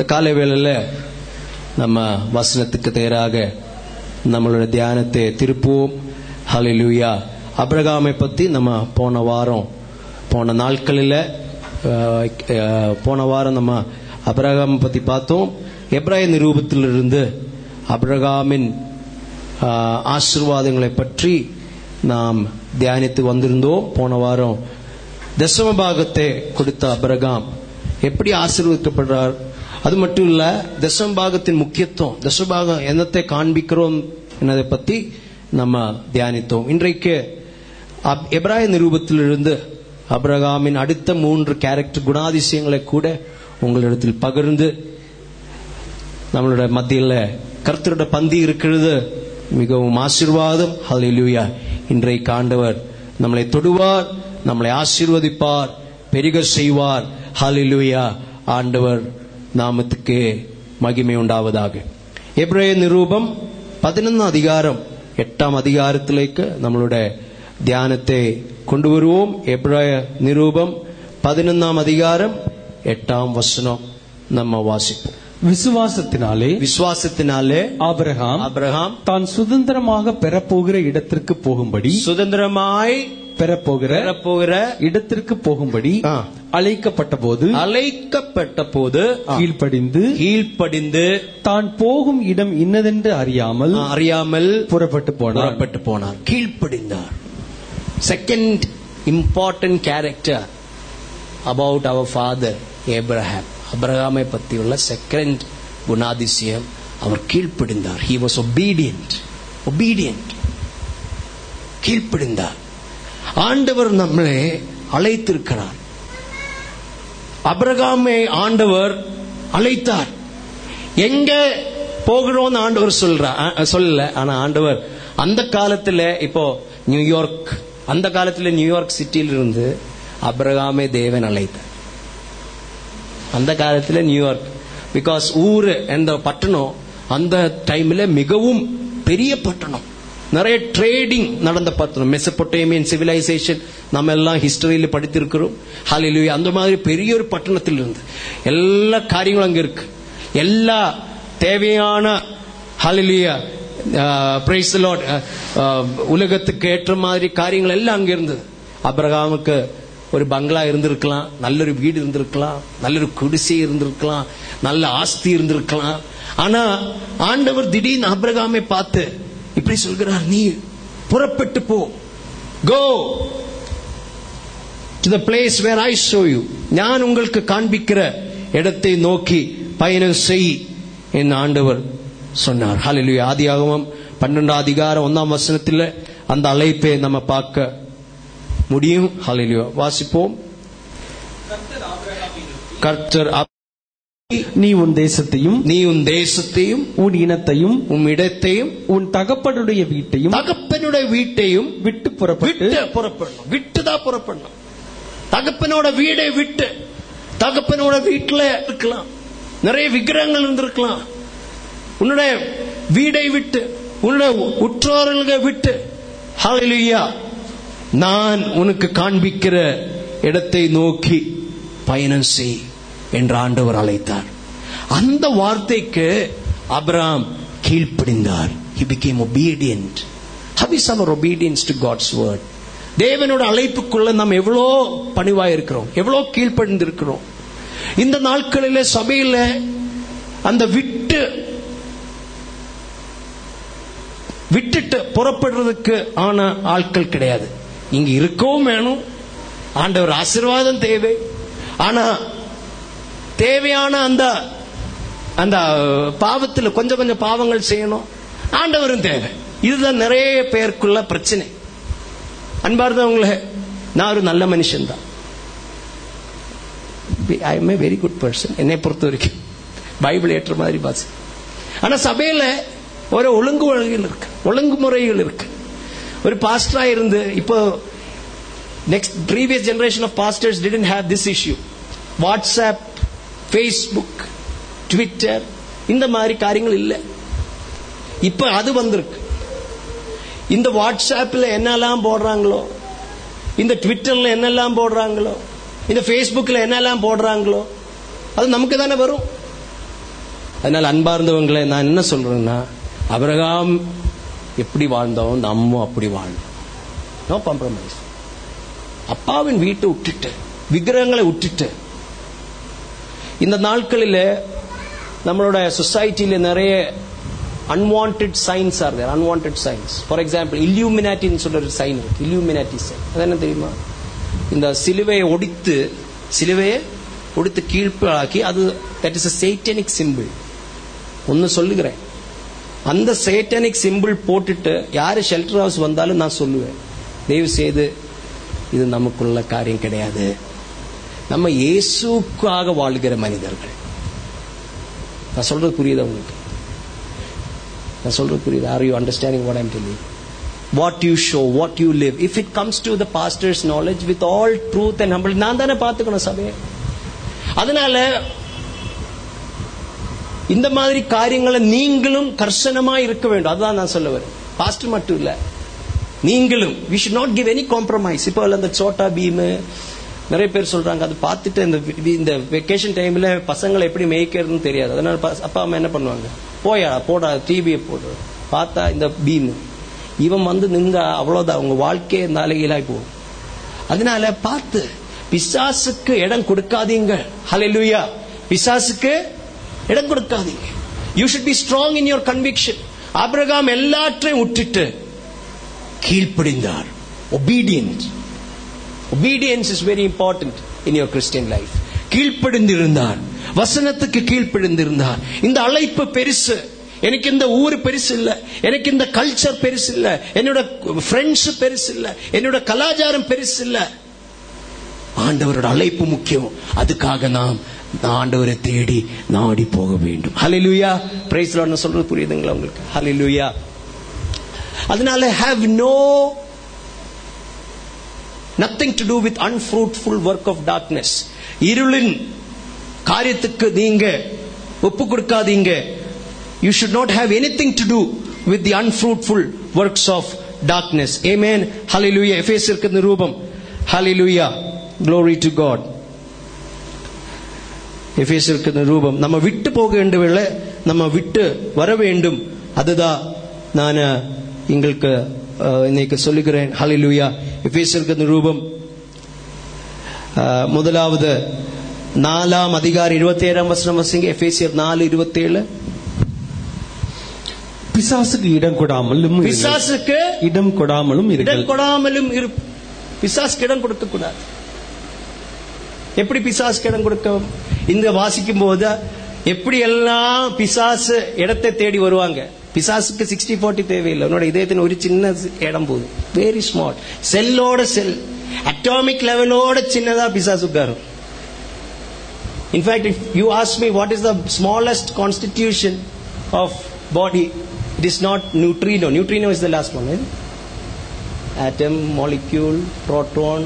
காலை வேளையில நம்ம வசனத்துக்கு தேராக நம்மளோட தியானத்தை திருப்புவோம் ஹalleluya அபிரகாமை பத்தி நம்ம போன வாரம் போன நாட்களில் அஹ், அஹ், போன வாரம் நம்ம அபிரகாம் பத்தி பார்த்தோம் எப்ராய நிரூபத்திலிருந்து அபிரகாமின் ஆஹ், ஆசீர்வாதங்களை பற்றி நாம் தியானித்து வந்திருந்தோம் போன வாரம் தசம பாகத்தை கொடுத்த அபிரகாம் எப்படி ஆசீர்வதிக்கப்படுறார் அது மட்டும் இல்ல தசம பாகத்தின் முக்கியத்துவம் தசம பாகம் என்னத்தை காண்பிக்கிறோம் என்னதை பத்தி நம்ம தியானித்தோம் இன்றைக்கு அப்- எபிராய நிரூபத்திலிருந்து அபிரகாமின் அடுத்த மூன்று கேரக்டர் குணாதிசயங்களை கூட உங்களிடத்தில் பகிர்ந்து நம்மளோட மத்தியில் கர்த்தரோட பந்தி இருக்கிறது மிகவும் ஆசீர்வாதம் ஹalleluya இன்றைக்கு ஆண்டவர் நம்மளை தொடுவார் நம்மளை ஆசீர்வதிப்பார் பெருக செய்வார் ஹalleluya ஆண்டவர் நாமத்துக்கு மகிமை உண்டாவதாக எபிரேய நிரூபம் பதினொன்றாம் அதிகாரம் எட்டாம் அதிகாரத்திലേക്ക് நம்மளுடைய தியானத்தை கொண்டு வருவோம் எபிரேய நிரூபம் பதினொன்றாம் அதிகாரம் எட்டாம் வசனம் நம்ம வாசிப்போம் விசுவாசத்தினாலே விசுவாசத்தினாலே ஆபிரகாம் அபிரகாம் தான் சுதந்திரமாக பெறப்போகிற இடத்திற்கு போகும்படி சுதந்திரமாய் பெறப்போகிற பெறப்போகிற இடத்திற்கு போகும்படி ஆ. அழைக்கப்பட்ட போது அழைக்கப்பட்ட போது கீழ்ப்படிந்து கீழ்ப்படிந்து தான் போகும் இடம் இன்னதென்று அறியாமல் அறியாமல் புறப்பட்டு போனார் புறப்பட்டு போனார் கீழ்ப்படிந்தார் செகண்ட் இம்பார்ட்டன்ட் கேரக்டர் அபவுட் அவர் ஃபாதர் ஏப்ரஹாம் அப்ரஹாமை பற்றியுள்ள செகண்ட் குணாதிசயம் அவர் கீழ்ப்படிந்தார் ஹி வாஸ் ஒபீடியன்ட் ஒபீடியன்ட் கீழ்ப்படிந்தார் ஆண்டவர் நம்மளை அழைத்திருக்கிறார் அபிரகாமை ஆண்டவர் அழைத்தார் எங்க போகிறோம்னு ஆண்டவர் சொல்றா அ- சொல்லல ஆனா ஆண்டவர் அந்த காலத்துல இப்போ நியூயார்க் அந்த காலத்துல நியூயார்க் சிட்டியில இருந்து அபிரகாமை தேவன் அழைத்தார் அந்த காலத்துல நியூயார்க் பிகாஸ் ஊரு அந்த பட்டணம் அந்த டைம்ல மிகவும் பெரிய பட்டணம் நிறைய ட்ரேடிங் நடந்த பட்டணம் மெசபொட்டேமியன் சிவிலைசேஷன் நம்ம எல்லாம் ஹிஸ்டரியில படித்திருக்கிறோம் ஹalleluya அந்த மாதிரி பெரிய ஒரு பட்டணத்தில் இருந்து எல்லா காரியங்களும் அங்க இருக்கு எல்லா தேவையான ஹalleluya பிரைஸ் லார்ட் உலகத்துக்கு ஏற்ற மாதிரி காரியங்கள் எல்லாம் அங்க இருந்தது அபிரகாமுக்கு ஒரு பங்களா இருந்திருக்கலாம் நல்லொரு வீடு இருந்திருக்கலாம் நல்லொரு குடிசை இருந்திருக்கலாம் நல்ல ஆஸ்தி இருந்திருக்கலாம் ஆனா ஆண்டவர் திடீர்னு அபிரகாமை பார்த்து இப்படி சொல்கிறார் நீ புறப்பட்டு போ go to the place where I show you நான் உங்களுக்கு காண்பிக்கிற இடத்தை நோக்கி பயணம் செய் என் ஆண்டவர் சொன்னார் ஹalleluya ஆதியாகமம் பன்னெண்டாம் அதிகாரம் ஒன்னாம் வசனத்தில் அந்த அழைப்பை நம்ம பார்க்க முடியும் ஹalleluya வாசிப்போம் கர்த்தர் அப்- நீ உன் தேசத்தையும் நீ உன் தேசத்தையும் உன் இனத்தையும் உன் இடத்தையும் உன் தகப்பனுடைய வீட்டையும் தகப்பனுடைய வீட்டையும் விட்டு புறப்பட்டு விட்டு புறப்படணும் விட்டு தான் புறப்படணும் தகப்பனோட வீடை விட்டு தகப்பனோட வீட்டுல இருக்கலாம் நிறைய விக்கிரகங்கள் இருந்திருக்கலாம் உன்னுடைய வீடை விட்டு உன்னுடைய உற்றோர்களை விட்டு ஹalleluya நான் உனக்கு காண்பிக்கிற இடத்தை நோக்கி பயணம் செய் என்று ஆண்டவர் அழைத்தார் அந்த வார்த்தைக்கு அப்ராம் கீழ்ப்படிந்தார் he became obedient how is our obedience to god's word தேவனோட அழைப்புக்குள்ள நாம் எவ்வளோ பணிவாய் இருக்கிறோம் எவ்வளோ கீழ்ப்படிந்திருக்கிறோம் இந்த நாட்களில சபையில அந்த விட்டு விட்டுட்டு புறப்படுறதுக்கு ஆன ஆட்கள் கிடையாது இங்க இருக்கவும் வேணும் ஆண்டவர் ஆசீர்வாதம் தேவை ஆனா தேவையான அந்த அந்த பாவத்தில் கொஞ்சம் கொஞ்சம் பாவங்கள் செய்யணும் ஆண்டவரும் தேவை இதுதான் நிறைய பேருக்குள்ள பிரச்சனை அன்பார்ந்தவங்களே நான் ஒரு நல்ல மனுஷன் தான் I am a very good person என்னை பொறுத்த வரைக்கும் பைபிள் ஏற்ற மாதிரி பாஸ் ஆனா சபையில ஒரு ஒழுங்குமுறைகள் இருக்கு ஒழுங்குமுறைகள் இருக்கு ஒரு பாஸ்டரா இருந்து இப்போ next previous generation of pastors didn't have this issue WhatsApp Facebook Twitter இந்த மாதிரி காரியங்கள் இல்லை இப்ப அது வந்திருக்கு இந்த வாட்ஸ்அப்ல என்னெல்லாம் போடுறாங்களோ இந்த ட்விட்டர்ல என்னெல்லாம் போடுறாங்களோ இந்த ஃபேஸ்புக்ல என்னெல்லாம் போடுறாங்களோ அது நமக்கு தானே வரும் அதனால அன்பார்ந்தவங்களை நான் என்ன சொல்றேன்னா அபிரகாம் எப்படி வாழ்ந்தோம் நம்மும் அப்படி வாழ்ந்தோம் நோ காம்ப்ரமைஸ் அப்பாவின் வீட்டை விட்டுட்டு விக்கிரகங்களை விட்டுட்டு இந்த நாட்களில் நம்மளோட சொசைட்டியில் நிறைய unwanted signs are there unwanted signs for example இல்யூமினாட்டின்னு சொல்ற ஒரு சைன் இருக்கு இல்யூமினாட்டி சைன் அது என்ன தெரியுமா இந்த சிலுவையை ஒடித்து சிலுவையை ஒடித்து கீழ்ப்பாக்கி அது that is a satanic symbol ஒன்னு சொல்லுகிறேன் அந்த சேட்டனிக் சிம்பிள் போட்டுட்டு யாரு ஷெல்டர் ஹவுஸ் வந்தாலும் நான் சொல்லுவேன் தயவு செய்து இது நமக்குள்ள காரியம் கிடையாது நம்ம இயேசுக்காக வாழ்கிற மனிதர்கள் நான் சொல்றது புரியுதா உங்களுக்கு நான் சொல்றது புரியுது are you understanding what I'm telling what you show what you live if it comes to the pastor's knowledge with all truth and humble நான் தானே பார்த்துக்கணும் சபையை அதனால இந்த மாதிரி காரியங்களை நீங்களும் கர்சனமா இருக்க வேண்டும் அதுதான் நான் சொல்ல வரேன் பாஸ்டர் மட்டும் இல்ல நீங்களும் we should not give any compromise இப்போ அந்த சோட்டா பீம் நிறைய பேர் சொல்றாங்க அது பார்த்துட்டு இந்த வி- இந்த வெக்கேஷன் டைம்ல பசங்களை எப்படி மேய்க்கிறதுன்னு தெரியாது அதனால ப- அப்பா அம்மா என்ன பண்ணுவாங்க போயா போடா டிவியை போடு பார்த்தா இந்த பீம் இவன் வந்து நின்றா அவ்வளவுதான் அவங்க வாழ்க்கையே நாளைகளாய் போகும் அதனால பார்த்து பிசாசுக்கு இடம் கொடுக்காதீங்க ஹalleluya பிசாசுக்கு இடம் கொடுக்காதீங்க you should be strong in your conviction Abraham எல்லாற்றையும் விட்டுட்டு கீழ்ப்படிந்தார் obedient obedience is very important in your christian life கீழ்ப்படிந்திருந்தார் வசனத்துக்கு கீழ்ப்படிந்திருந்தார் இந்த அழைப்பு பெருசு எனக்கு இந்த ஊர் பெருசு இல்ல எனக்கு இந்த கல்ச்சர் பெருசு இல்ல என்னோட ஃப்ரெண்ட்ஸ் பெருசு இல்ல என்னோட கலாச்சாரம் பெருசு இல்ல ஆண்டவரோட அழைப்பு முக்கியம் அதுக்காக நாம் ஆண்டவரை தேடி நாடி போக வேண்டும் ஹalleluya பிரைஸ் லார்ட்னு சொல்றது புரியுதுங்களா உங்களுக்கு ஹalleluya அதனால have no nothing to do with unfruitful work of darkness இருளின் காரியத்துக்கு நீங்க ஒப்பு கொடுக்காதீங்க you should not have anything to do with the unfruitful works of darkness amen hallelujah எபேசியருக்கு நிரூபம் hallelujah glory to god எபேசியருக்கு நிரூபம் நம்ம விட்டு போக வேண்டியவர்களை நம்ம விட்டு வர வேண்டும் அதுதான் நான் எங்களுக்கு அஹ், இன்னைக்கு சொல்லுகிறேன் ஹalleluya எபேசியருக்கு நிரூபம் அஹ், முதலாவது நாலாம் அதிகாரி இருபத்தி ஏழாம் வசனம் வசிங்க எபேசியர் நாலு இருபத்தி ஏழு பிசாசுக்கு இடம் கொடாமலும் இருங்கள். பிசாசுக்கு இடம் கொடாமலும் இருங்கள் இடம் கொடாமலும் இரு பிசாசுக்கு இடம் கொடுக்க கூடாது எப்படி பிசாசுக்கு இடம் கொடுக்க இந்த வாசிக்கும் போது எப்படி எல்லாம் பிசாசு இடத்தை தேடி வருவாங்க பிசாசுக்கு சிக்ஸ்டி ஃபார்ட்டி தேவையில்லை உன்னோட இதயத்தின் ஒரு சின்ன இடம் போதும் வெரி ஸ்மால் செல்லோட செல் அட்டாமிக் லெவலோட சின்னதா பிசாசு உட்காரும் In fact, if you ask me what is the smallest constitution of body, it is not neutrino. Neutrino is the last one. Eh? Atom, molecule, proton,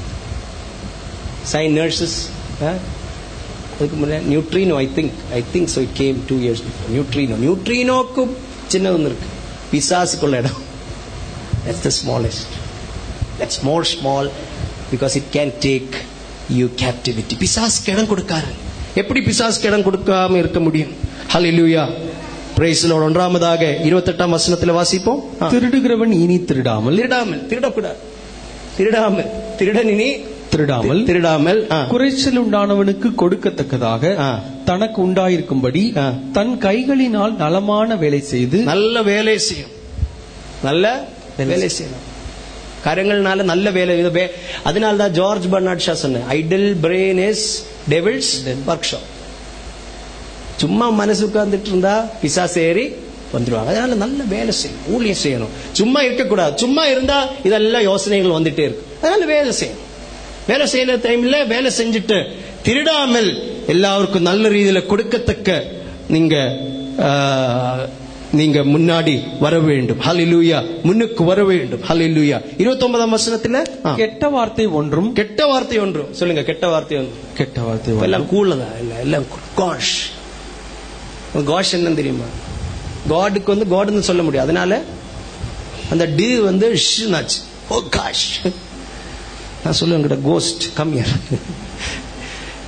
sign nurses. Huh? அதுக்கு முன்னாடி neutrino I think I think so it came two years before neutrino நியூட்ரினோக்கும் சின்னது ஒன்று இருக்கு பிசாசுக்குள்ள இடம் that's the smallest that's more small because it can take you captivity பிசாசுக்கு இடம் கொடுக்காரு எப்படி பிசாசுக்கு இடம் கொடுக்காம இருக்க முடியும் ஹalleluya praise the Lord ஒன்றாமதாக இருபத்தெட்டாம் வசனத்தில் வாசிப்போம் ஆ. திருடுகிறவன் இனி திருடாமல் திருடாமல் திருடக்கூடாது திருடாமல் திருடன் இனி திருடாமல் திருடாமல் ஆ. குறைச்சல் உண்டானவனுக்கு கொடுக்கத்தக்கதாக ஆ. தனக்கு உண்டாயிருக்கும்படி ஆ. தன் கைகளினால் நலமான வேலை செய்து நல்ல வேலை செய்யும் நல்ல வேலை செய்யணும் கரங்கள்னால நல்ல வேலை இது வே- அதனால தான் ஜார்ஜ் பர்னாட் ஷா சொன்னேன் idle brain is devil's workshop சும்மா மனசு உட்கார்ந்துட்டு இருந்தா பிசாசு ஏறி வந்துருவாங்க அதனால நல்ல வேலை செய்யணும் ஊழியம் செய்யணும் சும்மா இருக்கக்கூடாது சும்மா இருந்தா இதெல்லாம் யோசனைகள் வந்துட்டே இருக்கு அதனால வேலை செய்யணும் வேலை செய்யற டைம்ல வேலை செஞ்சுட்டு திருடாமல் எல்லாருக்கும் நல்ல ரீதியில கொடுக்கத்தக்க நீங்க ஆஹ், நீங்க முன்னாடி வர வேண்டும் ஹalleluya முன்னுக்கு வர வேண்டும் ஹalleluya 29ஆம் வசனத்துல ஆ. கெட்ட வார்த்தை ஒன்றும் கெட்ட வார்த்தை ஒன்று சொல்லுங்க கெட்ட வார்த்தை ஒன்று கெட்ட வார்த்தை இப்ப ஒன்றும் எல்லாம் கூலதா இல்ல எல்லாம் காஷ் காஷ் என்ன தெரியுமா காடுக்கு வந்து காடுன்னு சொல்ல முடியும் அதனால அந்த டி வந்து ஷினாச்சு ஓ காஷ் நான் சொல்லுவேன் கிட்ட கோஸ்ட் கம்மியர்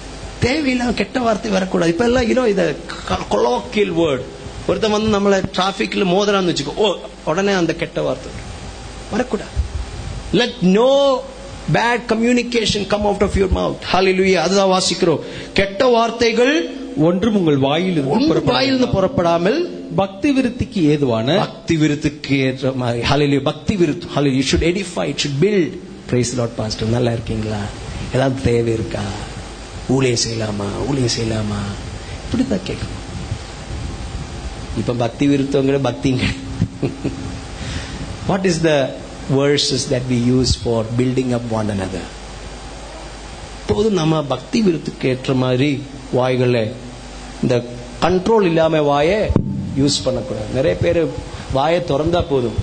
தேவையில்லாம கெட்ட வார்த்தை வரக்கூடாது இப்ப எல்லாம் யூனோ இத கொலோக்கியல் வேர்ட் ஒருத்தன் வந்து நம்மள டிராபிக்ல மோதலான்னு வச்சுக்கோ ஓ உடனே அந்த கெட்ட வார்த்தை வரும். வரக்கூடாது let no bad communication come out of your mouth hallelujah அதுதான் வாசிக்கிறோம் கெட்ட வார்த்தைகள் ஒன்றும் உங்கள் வாயிலிருந்து ஒன்று புறப்பட வாயிலிருந்து புறப்படாமல் பக்தி விருத்திக்கு ஏதுவான பக்தி விருத்துக்கு ஏற்ற மாதிரி ஹalleluya பக்தி விருத்து ஹalleluya you should edify it should build praise the lord pastor நல்லா இருக்கீங்களா ஏதாவது தேவை இருக்கா ஊழியம் செய்யலாமா ஊழியம் செய்யலாமா இப்படிதான் கேட்கணும் இப்ப பக்தி விருத்தங்கிற பக்திங்க what is the verses that we use for building up one another போதும் நம்ம பக்தி விருத்துக்கு ஏற்ற மாதிரி வாய்களை இந்த கண்ட்ரோல் இல்லாம வாயை யூஸ் பண்ணக்கூடாது நிறைய பேர் வாயை திறந்தா போதும்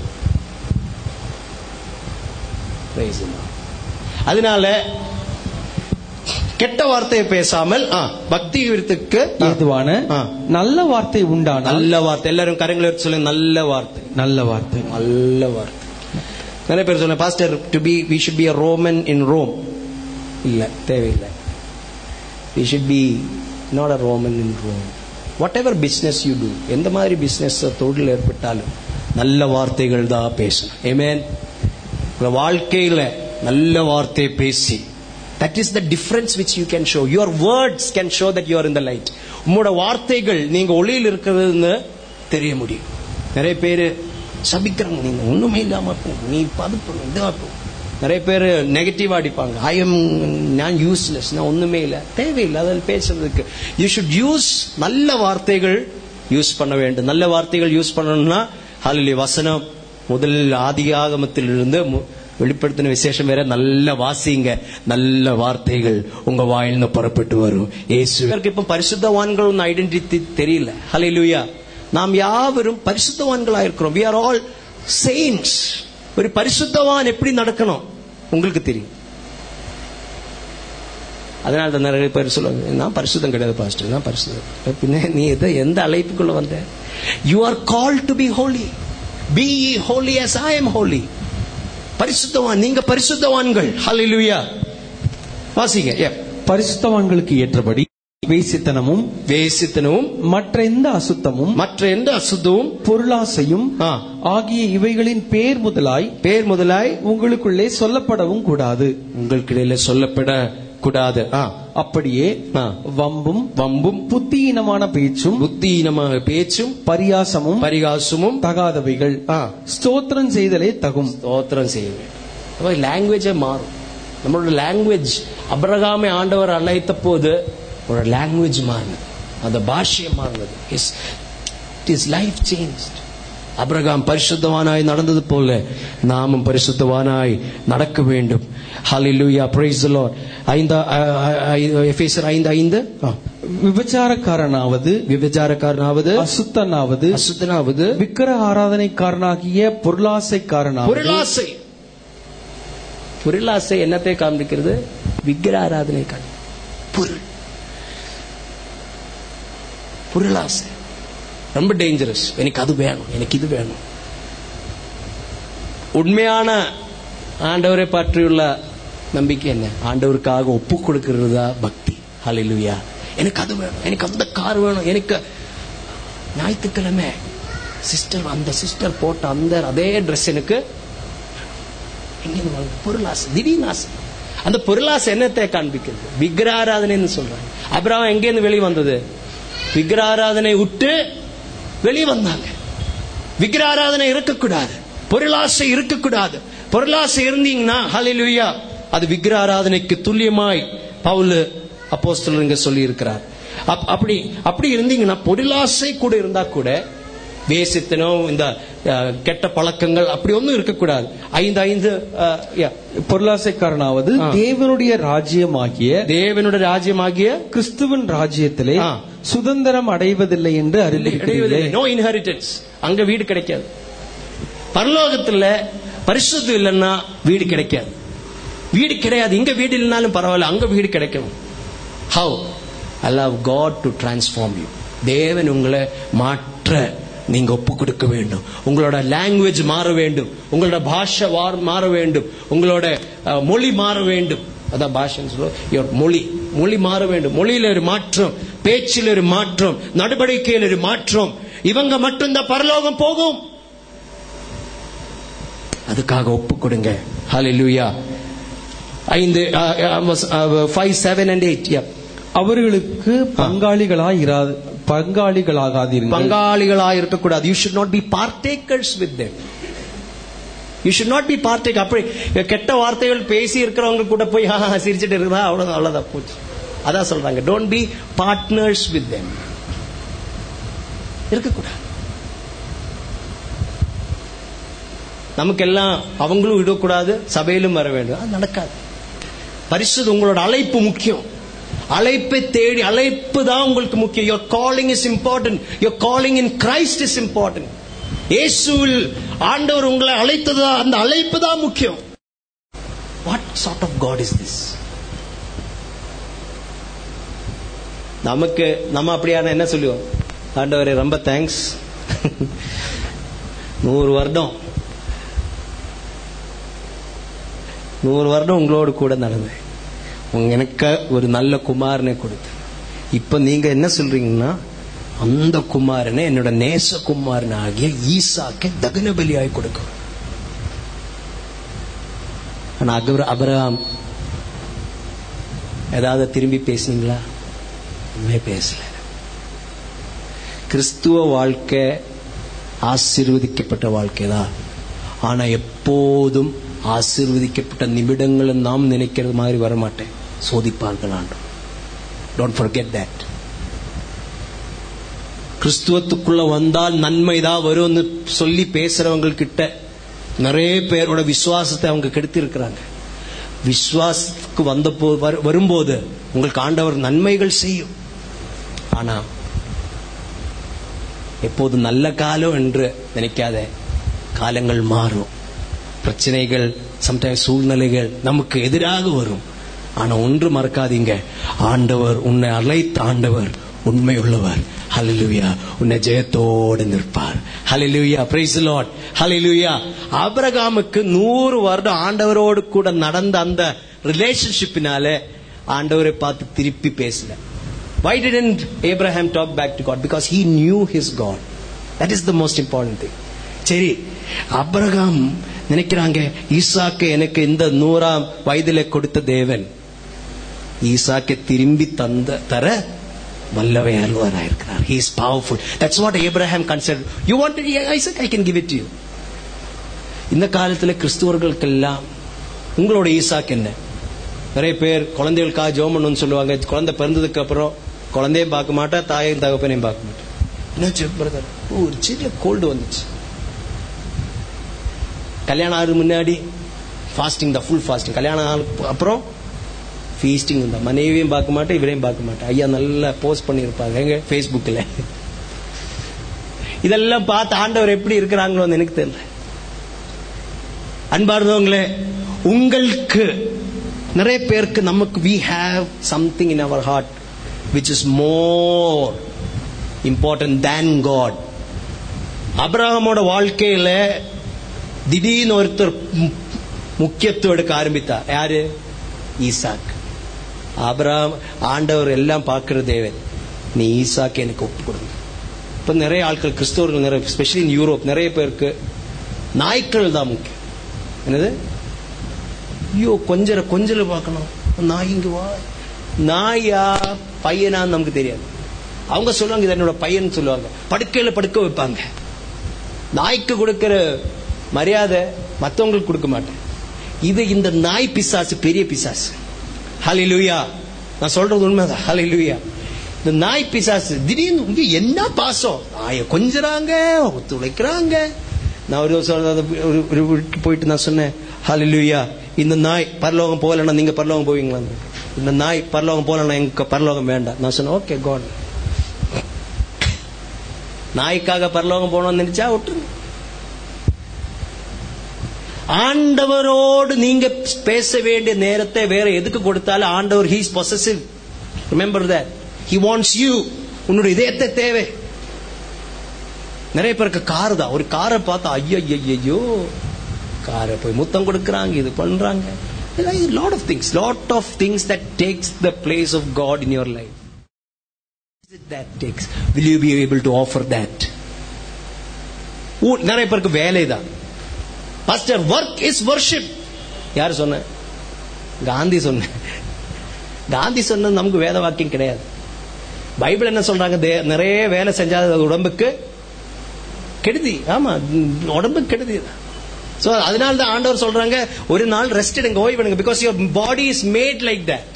Praise the Lord. அதனால கெட்ட வார்த்தையை பேசாமல் ஆ, பக்தி விருத்துக்கு ஆ, ஏதுவான ஆ. நல்ல வார்த்தை உண்டானால் நல்ல வார்த்தை எல்லாரும் கரங்களை எடுத்து சொல்லுங்க நல்ல வார்த்தை நல்ல வார்த்தை நல்ல வார்த்தை நிறைய பேர் சொல்ல pastor to be we should be a Roman in Rome இல்ல தேவையில்லை we should be not a Roman in Rome whatever business you do எந்த மாதிரி பிஸ்னஸ் தொழில் ஏற்பட்டாலும் நல்ல வார்த்தைகள் தான் பேசணும் ஏமேன் உங்க வாழ்க்கையில நல்ல வார்த்தையை பேசி that is the difference which you can show your words can show that you're in the light உங்களோட வார்த்தைகள் நீங்க ஒளியில் இருக்கிறதுன்னு தெரிய முடியும் நிறைய பேர் சபிக்கிறாங்க நீங்க ஒண்ணுமே இல்லாம போ நீ பதுப்பு இதா போ நிறைய பேர் நெகட்டிவா அடிப்பாங்க ஐ எம் நான் யூஸ்லெஸ் நான் ஒண்ணுமே இல்லை தேவையில்லை அதில் பேசுறதுக்கு யூ ஷுட் யூஸ் நல்ல வார்த்தைகள் யூஸ் பண்ண வேண்டும் நல்ல வார்த்தைகள் யூஸ் பண்ணணும்னா ஹalleluya வசனம் முதல் ஆதியாகமத்திலிருந்து மு- வெளிப்படுத்தின விசேஷம் வேற நல்ல வாசிங்க நல்ல வார்த்தைகள் உங்க வாயிலிருந்து புறப்பட்டு வரும் இயேசு இப்ப பரிசுத்தவான்கள் ஒன்று ஐடென்டிட்டி தெரியல ஹalleluya நாம் யாவரும் பரிசுத்தவான்களா இருக்கிறோம் we are all saints ஒரு பரிசுத்தவான் எப்படி நடக்கணும் உங்களுக்கு தெரியும் அதனால தான் நிறைய பேர் சொல்லுவாங்க நான் பரிசுத்தம் கிடையாது பாஸ்டர் நான் பரிசுத்தம் பின்ன நீ எதை எந்த அழைப்புக்குள்ள வந்த you are call to be holy be holy as I am holy பரிசுத்தவான் நீங்க பரிசுத்தவான்கள் ஹalleluya வாசிங்க yeah. பரிசுத்தவான்களுக்கு ஏற்றபடி வேசித்தனமும் வேசித்தனமும் மற்ற எந்த அசுத்தமும் மற்ற எந்த அசுத்தமும் பொருளாசையும் ஆ, ஆகிய இவைகளின் பேர் முதலாய் பேர் முதலாய் உங்களுக்குள்ளே சொல்லப்படவும் கூடாது உங்களுக்கிடையில சொல்லப்பட கூடாது ஆ, அப்படியே ஆ. வம்பும் வம்பும் புத்தியீனமான பேச்சும் புத்தியினமாக பேச்சும் பரியாசமும் பரிகாசமும் தகாதவைகள் ஆ, ஸ்தோத்திரம் செய்தலே தகும் ஸ்தோத்திரம் செய்ய வேண்டும் லாங்குவேஜே மாறும் நம்மளோட லாங்குவேஜ் அபிரகாமை ஆண்டவர் அழைத்த போது ஒரு லாங்குவேஜ் மாறினது அந்த பாஷையை மாறினது is is life change Abraham பரிசுத்தவானாய் நடந்தது போல நாமும் பரிசுத்தவானாய் நடக்க வேண்டும் ஹalleluya praise the lord ஐந்து எஃபேசர் ஐந்து ஐந்து ஆ. விபச்சாரக்காரனாவது விபச்சாரக்காரனாவது அசுத்தனாவது அசுத்தனாவது விக்கிர ஆராதனைக்காரனாகிய பொருளாசைக்காரனாவது பொருளாசை பொருளாசை என்னத்தை காண்பிக்கிறது விக்கிர ஆராதனை காண்பி பொருள் பொருளாசை ரொம்ப டேஞ்சரஸ் எனக்கு அது வேணும் எனக்கு இது வேணும் உண்மையான ஆண்டவரை பற்றியுள்ள நம்பிக்கை என்ன ஆண்டவருக்காக ஒப்பு கொடுக்கிறது தான் பக்தி ஹalleluya எனக்கு அது வேணும் எனக்கு அந்த கார் வேணும் எனக்கு ஞாயிற்றுக்கிழமை சிஸ்டர் அந்த சிஸ்டர் போட்ட அந்த அதே ட்ரெஸ் எனக்கு எங்கேருந்து வருது? பொருளாசை திடீர்னு ஆசை அந்த பொருளாசை என்னத்தை காண்பிக்கிறது விக்கிராராதனைன்னு சொல்றாங்க அப்புறம் எங்கேருந்து வெளியே வந்தது விக்கிராராதனை விட்டு வெளியே வந்தாங்க விக்கிராராதனை இருக்கக்கூடாது பொருளாசை இருக்கக்கூடாது பொருளாசை இருந்தீங்கன்னா ஹalleluya அது விக்கிராராதனைக்கு துல்லியமாய் பவுல் அப்போஸ்தலர் இங்க சொல்லி இருக்கிறார் அப்படி அப்படி இருந்தீங்கன்னா பொருளாசை கூட இருந்தா கூட வேசித்தனம் இந்த அஹ், கெட்ட பழக்கங்கள் அப்படி ஒன்றும் இருக்கக்கூடாது ஐந்து ஐந்து அஹ், yeah. பொருளாசைக்காரனாவது ஆ. தேவனுடைய ராஜ்யமாகிய தேவனுடைய ராஜ்யமாகிய கிறிஸ்துவின் ராஜ்யத்திலே ஆ. சுதந்திரம் அடைவதில்லை என்று அறிந்திருக்கிறீர்களே நோ இன்ஹெரிட்டன்ஸ் அங்க வீடு கிடைக்காது பரலோகத்துல பரிசுத்தம் இல்லைன்னா வீடு கிடைக்காது வீடு கிடையாது இங்க வீடு இல்லைனாலும் பரவாயில்ல அங்க வீடு கிடைக்கும் how allow God to transform you தேவன் உங்களை மாற்ற நீங்க ஒப்பு கொடுக்க வேண்டும் உங்களோட லாங்குவேஜ் மாற வேண்டும் உங்களோட பாஷை வார்- மாற வேண்டும் உங்களோட அஹ், மொழி மாற வேண்டும் அதான் பாஷன் சொல்லுவோம் மொழி மொழி மாற வேண்டும் மொழியில ஒரு மாற்றம் பேச்சில் ஒரு மாற்றம் நடவடிக்கையில் ஒரு மாற்றம் இவங்க மட்டும் இந்த பரலோகம் போகும் அதுக்காக ஒப்பு கொடுங்க ஹalleluya ஐந்து ஃபைவ் செவன் அண்ட் எயிட் அவர்களுக்கு பங்காளிகளாய் இராது பங்காளிகளாகாதீர்கள் பங்காளிகளா இருக்கக்கூடாது you should not be partakers with them you should not be partake அப்படி கெட்ட வார்த்தைகள் பேசி இருக்கிறவங்க கூட போய் "ஆ, ஆ, சிரிச்சிட்டு இருந்தா அவ்வளவுதான் அவ்வளவுதான் போச்சு அதான் சொல்றாங்க don't be partners with them இருக்கக்கூடாது நமக்கெல்லாம் அவங்களும் விடக்கூடாது சபையிலும் வர வேண்டும் அது நடக்காது பரிசுது உங்களோட அழைப்பு முக்கியம் அழைப்பை தேடி அழைப்பு தான் உங்களுக்கு முக்கியம் your calling is important your calling in Christ is important இயேசுவில் ஆண்டவர் உங்களை அழைத்தது தான் அந்த அழைப்பு தான் முக்கியம் what sort of God is this நமக்கு நம்ம அப்படியான என்ன சொல்லுவோம் ஆண்டவரே ரொம்ப தேங்க்ஸ் நூறு வருடம் நூறு வருடம் உங்களோடு கூட நடந்தேன் உங்க எனக்கு ஒரு நல்ல குமாரனை கொடுத்து இப்ப நீங்க என்ன சொல்றீங்கன்னா அந்த குமாரனை என்னோட நேச குமாரன் ஆகிய ஈசாக்கை தகன பலியாய் கொடுக்கும் ஆனா அகர அபராம் ஏதாவது திரும்பி பேசுனீங்களா ஒண்ணுமே பேசல கிறிஸ்துவ வாழ்க்கை ஆசீர்வதிக்கப்பட்ட வாழ்க்கை தான் ஆனா எப்போதும் ஆசீர்வதிக்கப்பட்ட நிமிடங்களை நாம் நினைக்கிறது மாதிரி வரமாட்டேன் சோதிப்பார்கள் ஆண்டவர் டோன்ட் ஃபர்கெட் தட் கிறிஸ்துவத்துக்குள்ள வந்தால் நன்மைதான் வரும்னு சொல்லி பேசுறவங்க கிட்ட நிறைய பேரோட விசுவாசத்தை அவங்க கெடுத்து இருக்கிறாங்க விசுவாசத்துக்கு வந்த போ வரு- வரும்போது உங்களுக்கு ஆண்டவர் நன்மைகள் செய்யும் ஆனா எப்போது நல்ல காலம் என்று நினைக்காத காலங்கள் மாறும் பிரச்சனைகள் சம்டைம்ஸ் சூழ்நிலைகள் நமக்கு எதிராக வரும் ஆனா ஒன்று மறக்காதீங்க ஆண்டவர் உன்னை அழைத்த ஆண்டவர் உண்மை உள்ளவர் ஹalleluya உன்னை ஜெயத்தோடு நிற்பார் ஹalleluya praise the lord ஹalleluya ஆபிரகாமுக்கு நூறு வருடம் ஆண்டவரோடு கூட நடந்த அந்த ரிலேஷன்ஷிப்பினால ஆண்டவரை பார்த்து திருப்பி பேசல why didn't abraham talk back to god because he knew his god that is the most important thing சரி அபிரகாம் நினைக்கிறாங்க ஈசாக்கு எனக்கு இந்த நூறாம் வயதில கொடுத்த தேவன் ஈசாக்கை திரும்பி தந்த தர வல்லவை அல்வராயிருக்கிறார் he is powerful that's what abraham considered you wanted isaac i can give it to you இந்த காலத்துல கிறிஸ்துவர்களுக்கெல்லாம் உங்களோட ஈசாக்கு என்ன நிறைய பேர் குழந்தைகளுக்காக ஜோம் பண்ணணும்னு சொல்லுவாங்க குழந்தை பிறந்ததுக்கு அப்புறம் குழந்தையும் பார்க்க மாட்டா தாயும் தகப்பனையும் பார்க்க மாட்டா என்னாச்சு பிரதர் ஒரு சின்ன கோல்டு வந்துச்சு கல்யாணம் ஆகுது முன்னாடி ஃபாஸ்டிங் தான் ஃபுல் ஃபாஸ்டிங் கல்யாணம் ஆனதுக்கு அப்புறம் ஃபீஸ்டிங் தான் மனைவியும் பார்க்க மாட்டேன் இவரையும் பார்க்க மாட்டேன் ஐயா நல்லா போஸ்ட் பண்ணியிருப்பாங்க எங்க ஃபேஸ்புக்கில் இதெல்லாம் பார்த்து ஆண்டவர் எப்படி இருக்கிறாங்களோன்னு எனக்கு தெரியல அன்பார்ந்தவங்களே உங்களுக்கு நிறைய பேருக்கு நமக்கு we have something in our heart which is more important than God அப்ரஹாமோட வாழ்க்கையில திடீர்னு ஒருத்தர் மு- முக்கியத்துவம் எடுக்க ஆரம்பித்தார் யாரு ஈசாக் ஆபிரகாம் ஆண்டவர் எல்லாம் பார்க்கிற தேவன் நீ ஈசாக்கு எனக்கு ஒப்பு கொடுங்க இப்ப நிறைய ஆட்கள் கிறிஸ்தவர்கள் நிறைய ஸ்பெஷலி இன் யூரோப் நிறைய பேருக்கு நாய்க்கள் தான் முக்கியம் என்னது ஐயோ கொஞ்சர கொஞ்சல பார்க்கணும் நாய் இங்க வா நாயா பையனான்னு நமக்கு தெரியாது அவங்க சொல்லுவாங்க இது என்னோட பையன் சொல்லுவாங்க படுக்கையில படுக்க வைப்பாங்க நாய்க்கு கொடுக்கிற மரியாதை மற்றவங்களுக்கு கொடுக்க மாட்டேன் இது இந்த நாய் பிசாசு பெரிய பிசாசு ஹalleluya நான் சொல்றது உண்மைதான் ஹalleluya இந்த நாய் பிசாசு திடீர்னு இங்க என்ன பாசம் நாயை கொஞ்சறாங்க துளைக்கிறாங்க நான் ஒரு சொல்ற ஒரு ஒரு வீட்டுக்கு போயிட்டு நான் சொன்னேன் ஹalleluya இந்த நாய் பரலோகம் போகலன்னா நீங்க பரலோகம் போவீங்களா இந்த நாய் பரலோகம் போகலன்னா எங்க பரலோகம் வேண்டாம் நான் சொன்னேன் ஓகே காட் நாய்க்காக பரலோகம் போகணும்னு நினைச்சா விட்டுருங்க ஆண்டவரோடு நீங்க பேச வேண்டிய நேரத்தை வேற எதுக்கு கொடுத்தாலும் ஆண்டவர் he's possessive remember that he wants you உன்னுடைய இதயத்தை தேவை நிறைய பேருக்கு கார் தான் ஒரு காரை பார்த்தா ஐயோ ஐயோ காரை போய் முத்தம் கொடுக்கறாங்க இது பண்றாங்க lot of things lot of things that takes the place of god in your life What is it that takes will you be able to offer that ஊ- நிறைய பேருக்கு வேலை தான் பாஸ்டர் ஒர்க் இஸ் வர்ஷிப் யார் சொன்ன காந்தி சொன்ன காந்தி சொன்னது நமக்கு வேத வாக்கியம் கிடையாது பைபிள் என்ன சொல்றாங்க தே- நிறைய வேலை செஞ்சா அது உடம்புக்கு கெடுதி ஆமா உம், உடம்புக்கு கெடுதி சோ அதனால தான் ஆண்டவர் சொல்றாங்க ஒரு நாள் ரெஸ்ட் எடுங்க ஓய்வு எடுங்க because your body is made like that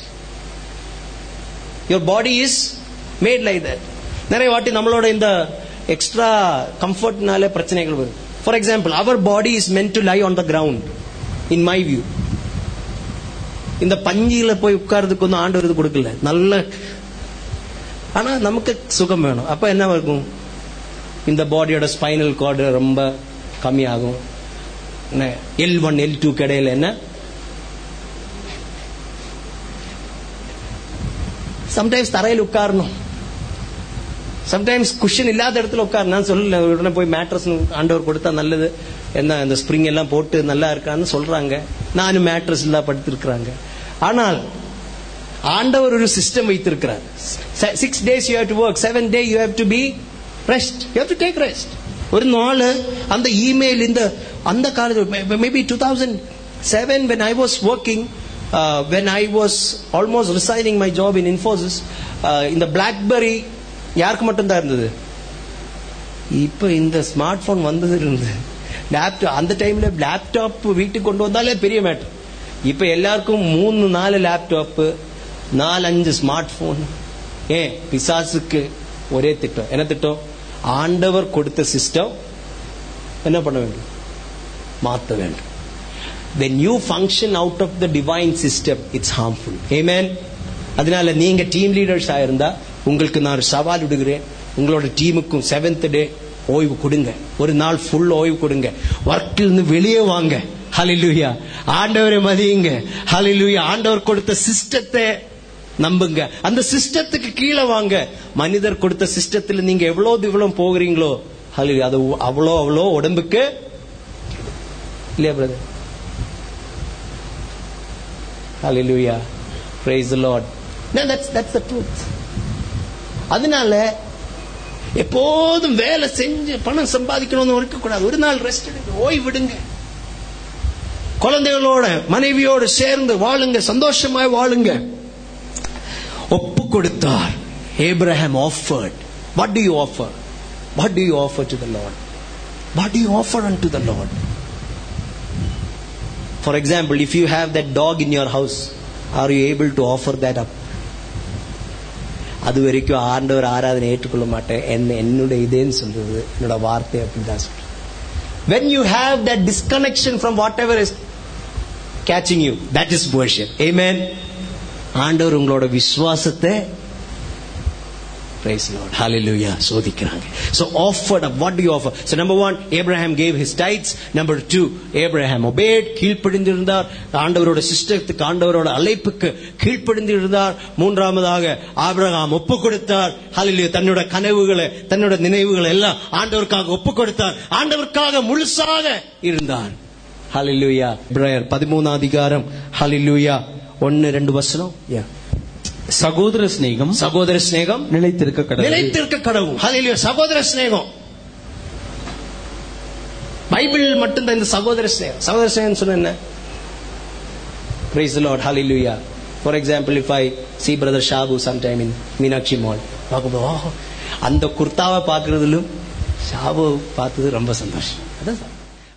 your body is made like that நிறைய வாட்டி நம்மளோட இந்த எக்ஸ்ட்ரா கம்ஃபர்ட்னால பிரச்சனைகள் வரும் for example our body is meant to lie on the ground in my view இந்த பஞ்சியில போய் உட்கார்றதுக்கு ஒன்றும் ஆண்டவர் இது கொடுக்கல நல்ல ஆனா நமக்கு சுகம் வேணும் அப்ப என்ன இருக்கும் இந்த பாடியோட ஸ்பைனல் கார்டு ரொம்ப கம்மியாகும் எல் ஒன் எல் டூ கிடையில என்ன சம்டைம்ஸ் தரையில் உட்காரணும் சம்டைம்ஸ் குஷன் இல்லாத இடத்துல உட்கார் நான் சொல்லல உடனே போய் மேட்ரஸ் ஆண்டவர் கொடுத்தா நல்லது என்ன இந்த ஸ்ப்ரிங் எல்லாம் போட்டு நல்லா இருக்கான்னு சொல்றாங்க நானும் மேட்ரஸ் இல்லா படுத்திருக்கிறாங்க ஆனால் ஆண்டவர் ஒரு சிஸ்டம் வைத்திருக்கிறார் six days you have to work seven day you have to be rest you have to take rest ஒரு நாள் அந்த இமெயில் இந்த அந்த காலத்தில் maybe two thousand seven when I was working when I was almost resigning my job in Infosys இந்த BlackBerry யாருக்கு மட்டும்தான் இருந்தது இப்ப இந்த ஸ்மார்ட் போன் வந்தது இருந்து லேப்டாப் அந்த டைம்ல லேப்டாப் வீட்டுக்கு கொண்டு வந்தாலே பெரிய மேட்டர் இப்ப எல்லாருக்கும் மூணு நாலு லேப்டாப் நாலு அஞ்சு ஸ்மார்ட் போன் ஏன் பிசாசுக்கு ஒரே திட்டம் என்ன திட்டம் ஆண்டவர் கொடுத்த சிஸ்டம் என்ன பண்ண வேண்டும் மாற்ற வேண்டும் when you function out of the divine system it's harmful amen அதனால நீங்க டீம் லீடர்ஸ் ஆயிருந்தா உங்களுக்கு நான் ஒரு சவால் விடுகிறேன் உங்களோட டீமுக்கும் செவன்த் டே ஓய்வு கொடுங்க ஒரு நாள் ஃபுல் ஓய்வு கொடுங்க ஒர்க்கில் இருந்து வெளியே வாங்க ஹalleluya ஆண்டவரை மதியுங்க ஹalleluya ஆண்டவர் கொடுத்த சிஸ்டத்தை நம்புங்க அந்த சிஸ்டத்துக்கு கீழே வாங்க மனிதர் கொடுத்த சிஸ்டத்தில் நீங்க எவ்வளவு இவ்வளவு போகிறீங்களோ ஹalleluya அது அவ்வளோ அவ்வளோ உடம்புக்கு இல்லையா brother Hallelujah. Praise the Lord. No, that's, that's the truth. அதனால எப்போதும் வேலை செஞ்சு பணம் சம்பாதிக்கணும்னு இருக்கக்கூடாது ஒரு நாள் ரெஸ்ட் எடுங்க ஓய்வு விடுங்க குழந்தைகளோட மனைவியோடு சேர்ந்து வாழுங்க சந்தோஷமாய் வாழுங்க ஒப்பு கொடுத்தார் Abraham offered what do you offer what do you offer to the lord what do you offer unto the lord For example, if you have that dog in your house, are you able to offer that up? அது வரைக்கும் ஆண்டவர் ஆராதனை ஏற்றுக்கொள்ள மாட்டேன் என்ன என்னோட இதேன்னு சொல்றது என்னோட வார்த்தை அப்படிதான் சொல்றேன் when you have that disconnection from whatever is catching you that is worship amen ஆண்டவர் உங்களோட விசுவாசத்தை Praise the Lord. Hallelujah. சோதிக்கிறாங்க. So offered up. What do you offer? So number one, Abraham gave his tithes. Number two, Abraham obeyed. கீழ்ப்படிந்திருந்தார். ஆண்டவரோட சிஸ்டத்துக்கு ஆண்டவரோட அழைப்புக்கு கீழ்ப்படிந்திருந்தார். மூன்றாவதாக Abraham ஒப்பு கொடுத்தார். ஹalleluya தன்னோட கனவுகளை தன்னோட நினைவுகளை எல்லாம் ஆண்டவருக்காக ஒப்பு கொடுத்தார். ஆண்டவருக்காக முழுசாக இருந்தார். ஹalleluya. இப்ராயர் 13 அதிகாரம் ஹalleluya 1 2 வசனம். Yeah. சகோதர சிநேகம் சகோதர சிநேகம் நிலைத்திருக்க கடவுள் நிலைத்திருக்க கடவுள் ஹalleluya சகோதர சிநேகம் பைபிள் மட்டும்தான் இந்த சகோதர சிநேகம் சகோதர சிநேகம் சொன்ன என்ன praise the lord hallelujah for example if i see brother shabu sometime in Meenakshi mall பார்க்கும்போது "ஆ, அந்த குர்தாவை பார்க்கறதிலும் ஷாபு பார்த்தது ரொம்ப சந்தோஷம் அதான் சார்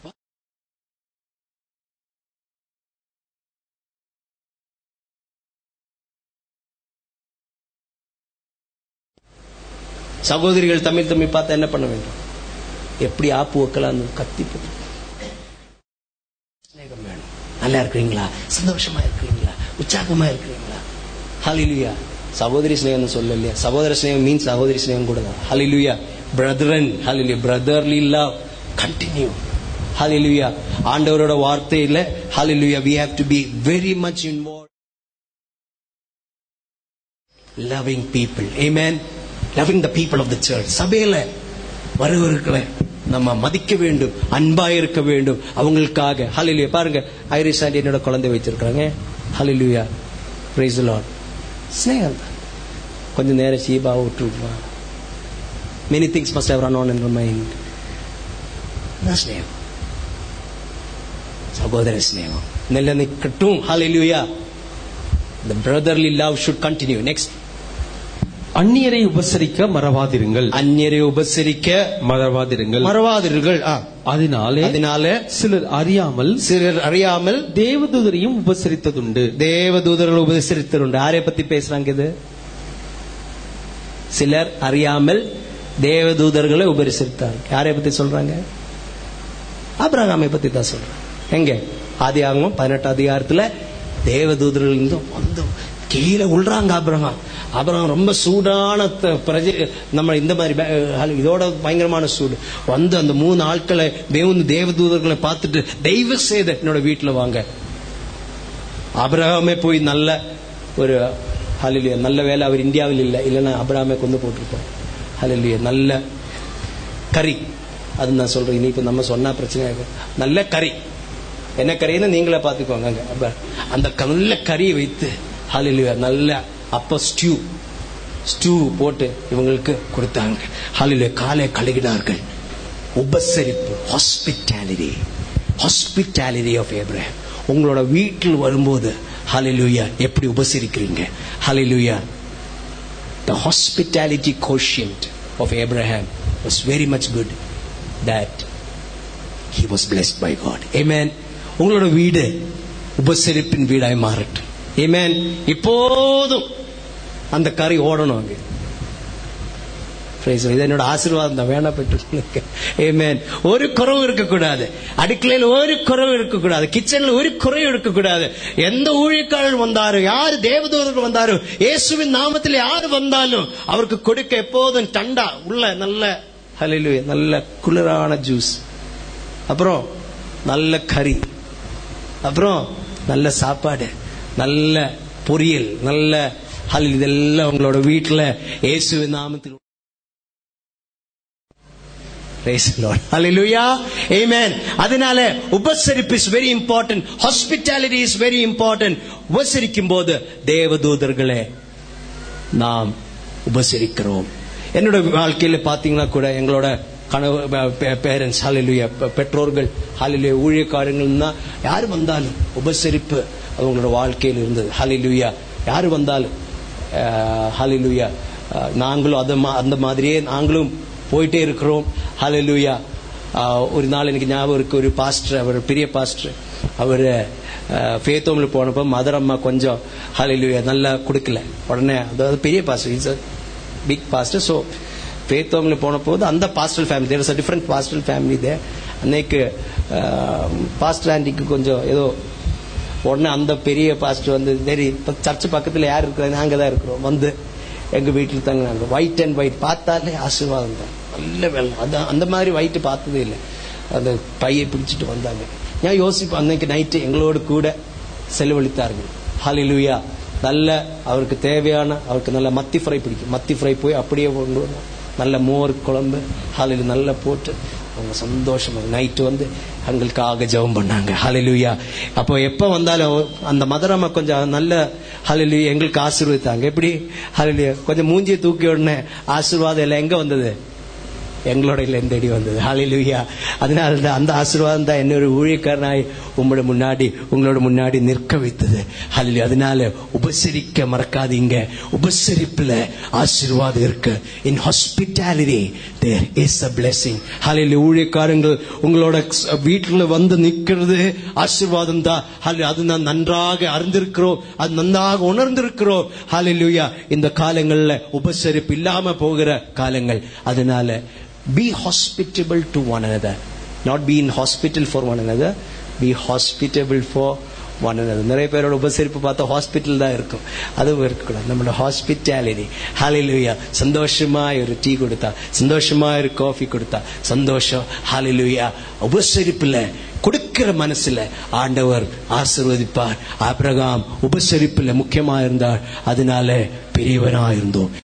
சகோதரிகள் தமிழ் தம்பி பார்த்தா என்ன பண்ண வேண்டும் எப்படி ஆப்பு வைக்கலாம்னு கத்தி போட்டு சிநேகம் வேணும் நல்லா இருக்கிறீங்களா சந்தோஷமா இருக்கிறீங்களா உற்சாகமா இருக்கிறீங்களா ஹalleluya சகோதரி ஸ்நேகம் சொல்லலையா சகோதர ஸ்நேகம் மீன் சகோதரி ஸ்நேகம் கூட தான் hallelujah brethren hallelujah brotherly love continue hallelujah ஆண்டவரோட வார்த்தையில ஹalleluya we have to be very much involved loving people amen loving the people of the church சபையில வருவர்களை நம்ம மதிக்க வேண்டும் அன்பா இருக்க வேண்டும் அவங்களுக்காக ஹalleluya பாருங்க ஐரிஷ் ஆண்டி என்னோட குழந்தை வச்சிருக்காங்க ஹalleluya praise the lord ஸ்நேகம் தான். கொஞ்ச நேரம் சீபாவை விட்டுருக்கலாம் many things must have run on in mind அதான் ஸ்நேகம் சகோதர ஸ்நேகம் நிலநிக்கட்டும் ஹalleluya the brotherly love should continue next அந்நியரை உபசரிக்க மறவாதிருங்கள் அந்நியரை உபசரிக்க மறவாதிருங்கள் மறவாதீர்கள் ஆ. அதனாலே அதனால சிலர் அறியாமல் சிலர் அறியாமல் தேவதூதரையும் உபசரித்ததுண்டு தேவதூதர்கள் உபசரித்தருண்டு யாரை பத்தி பேசுறாங்க இது சிலர் அறியாமல் தேவதூதர்களை உபசரித்தாங்க யாரை பத்தி சொல்றாங்க ஆபிரகாமை பத்தி தான் சொல்றாங்க எங்க ஆதி ஆகமம் பதினெட்டு அதிகாரத்துல தேவதூதர்கள் இருந்தும் வந்து கீழே உள்றாங்க ஆபிரகாம் அப்புறம் ரொம்ப சூடான த- பிரஜை நம்ம இந்த மாதிரி பே- அஹ் இதோட பயங்கரமான சூடு வந்து அந்த மூணு ஆட்களை தேவன் தேவதூதர்களை பார்த்துட்டு தெய்வ செய்த என்னோட வீட்டுல வாங்க அபிரகாமே போய் நல்ல ஒரு ஹalleluya நல்ல வேலை அவர் இந்தியாவில் இல்லை இல்லைன்னா அபிரகாமே கொண்டு போட்டிருப்போம் ஹalleluya நல்ல கறி அது நான் சொல்றேன் இனி இப்ப நம்ம சொன்னா பிரச்சனை ஆகும் நல்ல கறி என்ன கறின்னு நீங்களே பார்த்துக்கோங்க அங்க. அப்ப அந்த க- நல்ல கறியை வைத்து ஹalleluya நல்ல அப்ப ஸ்டியூ ஸ்டூ போட்டு இவங்களுக்கு கொடுத்தாங்க ஹalleluya காலை கழுகினார்கள் உபசரிப்பு ஹாஸ்பிட்டாலிட்டி ஹாஸ்பிட்டாலிட்டி ஆஃப் ஏப்ரஹாம் உங்களோட வீட்டில் வரும்போது ஹalleluya எப்படி உபசரிக்கிறீங்க ஹalleluya the hospitality quotient of Abraham was very much good that he was blessed by God. Amen. உங்களோட வீடு உபசரிப்பின் வீடாய் மாறட்டும் Amen. இப்போதும் அந்த கறி ஓடணும் அங்க Praise the Lord. இது என்னோட ஆசீர்வாதம் தான் வேணா பெற்று Amen. ஒரு குறவு இருக்கக்கூடாது அடுக்கலையில் ஒரு குறவு இருக்கக்கூடாது கிச்சன்ல ஒரு குறைவு இருக்கக்கூடாது எந்த ஊழியக்காரர் வந்தாரு யாரு தேவதூதர்கள் வந்தாரு இயேசுவின் நாமத்தில் யாரு வந்தாலும் அவருக்கு கொடுக்க எப்போதும் டண்டா உள்ள நல்ல ஹalleluya நல்ல குளிரான ஜூஸ் அப்புறம் நல்ல கறி அப்புறம் நல்ல சாப்பாடு நல்ல பொரியல் நல்ல ஹல் இதெல்லாம் உங்களோட வீட்டுல இயேசுவின் நாமத்தில் Praise the Lord. Hallelujah. Amen. அதனால உபசரிப்பு is very important hospitality is very important உபசரிக்கும் போது தேவதூதர்களே நாம் உபசரிக்கிறோம் என்னோட வாழ்க்கையில பாத்தீங்கன்னா கூட எங்களோட கனவு பேரண்ட்ஸ் ஹalleluya பெ- பெற்றோர்கள் ஹalleluya ஊழியக்காரங்கள்னா யார் வந்தாலும் உபசரிப்பு அவங்களோட வாழ்க்கையில் இருந்தது ஹalleluya யார் வந்தாலும் ஹalleluya நாங்களும் அத மா- அந்த மாதிரியே நாங்களும் போயிட்டே இருக்கிறோம் ஹalleluya ஒரு நாள் எனக்கு ஞாபகம் இருக்கு ஒரு பாஸ்டர் அவர் பெரிய பாஸ்டர் அவர் ஃபேத்தோமில் போனப்போ மதர் அம்மா கொஞ்சம் ஹalleluya நல்லா கொடுக்கல உடனே அதாவது பெரிய pastor it's big pastor so ஃபேத்தோமில் போன போது அந்த pastoral family there a different pastoral family they அன்னைக்கு பாஸ்டர் ஆண்டிக்கு கொஞ்சம் ஏதோ உடனே அந்த பெரிய பாஸ்டர் வந்து சரி இப்போ சர்ச் பக்கத்தில் யார் இருக்கிறாங்க நாங்கள் தான் இருக்கிறோம் வந்து எங்க வீட்டில் தங்கினாங்க ஒயிட் அண்ட் ஒயிட் பார்த்தாலே ஆசீர்வாதம் தான் நல்ல வெள்ளம் அதான் அந்த மாதிரி ஒயிட் பார்த்ததே இல்லை அந்த பையை பிடிச்சிட்டு வந்தாங்க நான் யோசிப்பேன் அன்னைக்கு நைட்டு எங்களோடு கூட செலவழித்தார்கள் ஹalleluya நல்ல அவருக்கு தேவையான அவருக்கு நல்ல மத்தி ஃப்ரை பிடிக்கும் மத்தி ஃப்ரை போய் அப்படியே கொண்டு வந்தோம் நல்ல மோர் குழம்பு ஹாலில் நல்லா போட்டு அவங்க சந்தோஷமா நைட்டு வந்து எங்களுக்காக ஜெபம் பண்ணாங்க ஹalleluya அப்போ எப்ப வந்தாலும் அந்த மதுரம்மா கொஞ்சம் நல்ல ஹalleluya எங்களுக்கு ஆசீர்வதித்தாங்க எப்படி ஹalleluya கொஞ்சம் மூஞ்சியை தூக்கி உடனே ஆசீர்வாதம் எல்லாம் எங்க வந்தது எங்களோட இல்லம் தேடி வந்தது ஹalleluya அதனால தான் அந்த ஆசீர்வாதம் தான் என்ன ஒரு ஊழியக்காரனாய் உங்களோட முன்னாடி உங்களோட முன்னாடி நிற்க வைத்தது ஹalleluya அதனால உபசரிக்க மறக்காதீங்க உபசரிப்புல ஆசீர்வாதம் இருக்கு in hospitality there is a blessing hallelujah ஊழியக்காரங்கள் உங்களோட வீட்டில் வந்து நிக்கிறது ஆசீர்வாதம் தான் ஹalleluya அது நான் நன்றாக அறிந்திருக்கிறோம் அது நன்றாக உணர்ந்திருக்கிறோம் ஹalleluya இந்த காலங்கள்ல உபசரிப்பு இல்லாம போகிற காலங்கள் அதனால be hospitable to one another not be in hospital for one another be hospitable for one another நிறைய பேரோட உபசரிப்பு பார்த்தா ஹாஸ்பிட்டல் தான் இருக்கும் அதுவும் இருக்கக்கூடாது நம்மளோட ஹாஸ்பிட்டாலிட்டி ஹalleluya சந்தோஷமா ஒரு டீ கொடுத்தா சந்தோஷமா ஒரு காஃபி கொடுத்தா சந்தோஷம் ஹalleluya உபசரிப்புல கொடுக்கிற மனசுல ஆண்டவர் ஆசீர்வதிப்பார் ஆபிரகாம் உபசரிப்புல முக்கியமா இருந்தார் அதனால பெரியவனா இருந்தோம்